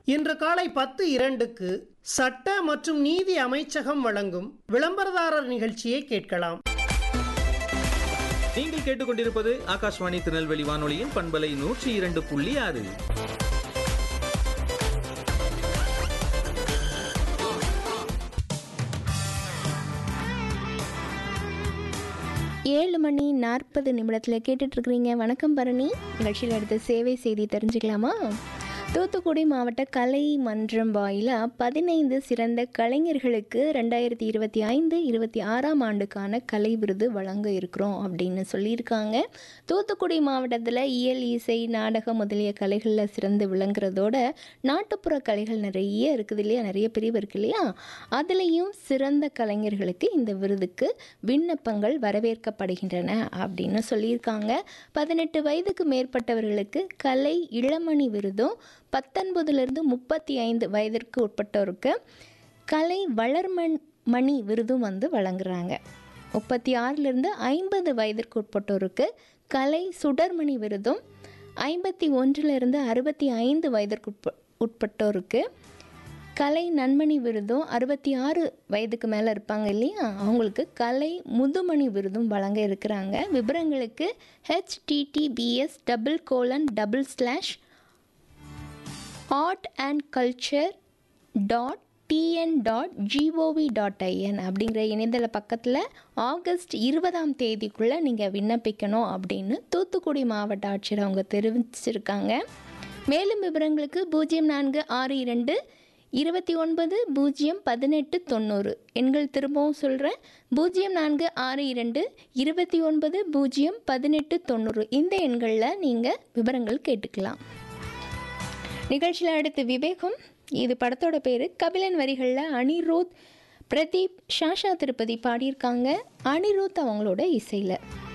இன்று காலை பத்து இரண்டுக்கு சட்ட மற்றும் நீதி அமைச்சகம் வழங்கும் விளம்பரதாரர் நிகழ்ச்சியை கேட்கலாம் நீங்கள் கேட்டுக்கொண்டிருப்பது ஆகாஷ்வாணி திருநெல்வேலி வானொலியின் பண்பலை நூற்றி இரண்டு புள்ளி ஆறு ஏழு மணி நாற்பது நிமிடத்தில் கேட்டுட்ருக்குறீங்க வணக்கம் பரணி நிகழ்ச்சியில் அடுத்த சேவை செய்தி தெரிஞ்சுக்கலாமா தூத்துக்குடி மாவட்ட கலை மன்றம் வாயிலாக பதினைந்து சிறந்த கலைஞர்களுக்கு ரெண்டாயிரத்தி இருபத்தி ஐந்து இருபத்தி ஆறாம் ஆண்டுக்கான கலை விருது வழங்க இருக்கிறோம் அப்படின்னு சொல்லியிருக்காங்க தூத்துக்குடி மாவட்டத்தில் இயல் இசை நாடகம் முதலிய கலைகளில் சிறந்து விளங்குறதோட நாட்டுப்புற கலைகள் நிறைய இருக்குது இல்லையா நிறைய பிரிவு இருக்கு இல்லையா அதுலேயும் சிறந்த கலைஞர்களுக்கு இந்த விருதுக்கு விண்ணப்பங்கள் வரவேற்கப்படுகின்றன அப்படின்னு சொல்லியிருக்காங்க பதினெட்டு வயதுக்கு மேற்பட்டவர்களுக்கு கலை இளமணி விருதும் பத்தொன்பதுலேருந்து முப்பத்தி ஐந்து வயதிற்கு உட்பட்டோருக்கு கலை வளர்மண் மணி விருதும் வந்து வழங்குறாங்க முப்பத்தி ஆறிலிருந்து ஐம்பது வயதிற்கு உட்பட்டோருக்கு கலை சுடர்மணி விருதும் ஐம்பத்தி ஒன்றிலிருந்து அறுபத்தி ஐந்து வயதிற்கு உட்ப உட்பட்டோருக்கு கலை நன்மணி விருதும் அறுபத்தி ஆறு வயதுக்கு மேலே இருப்பாங்க இல்லையா அவங்களுக்கு கலை முதுமணி விருதும் வழங்க இருக்கிறாங்க விவரங்களுக்கு HTTPS double colon double slash art and culture dot TN dot GOV dot IN அப்படிங்கிற இணையதள பக்கத்தில் ஆகஸ்ட் இருபதாம் தேதிக்குள்ளே நீங்கள் விண்ணப்பிக்கணும் அப்படின்னு தூத்துக்குடி மாவட்ட ஆட்சியர் அவங்க தெரிவிச்சிருக்காங்க மேலும் விவரங்களுக்கு பூஜ்ஜியம் நான்கு ஆறு இரண்டு இருபத்தி ஒன்பது பூஜ்ஜியம் பதினெட்டு தொண்ணூறு எண்கள் திரும்பவும் சொல்கிறேன் பூஜ்ஜியம் நான்கு ஆறு இரண்டு இருபத்தி ஒன்பது பூஜ்ஜியம் பதினெட்டு தொண்ணூறு இந்த எண்களில் நீங்கள் விவரங்கள் கேட்டுக்கலாம் நிகழ்ச்சியில் அடுத்து விவேகம் இது படத்தோட பேர் கபிலன் வரிகளில் அனிருத் பிரதீப் ஷாஷா திருப்பதி பாடியிருக்காங்க அனிருத் அவங்களோட இசையில்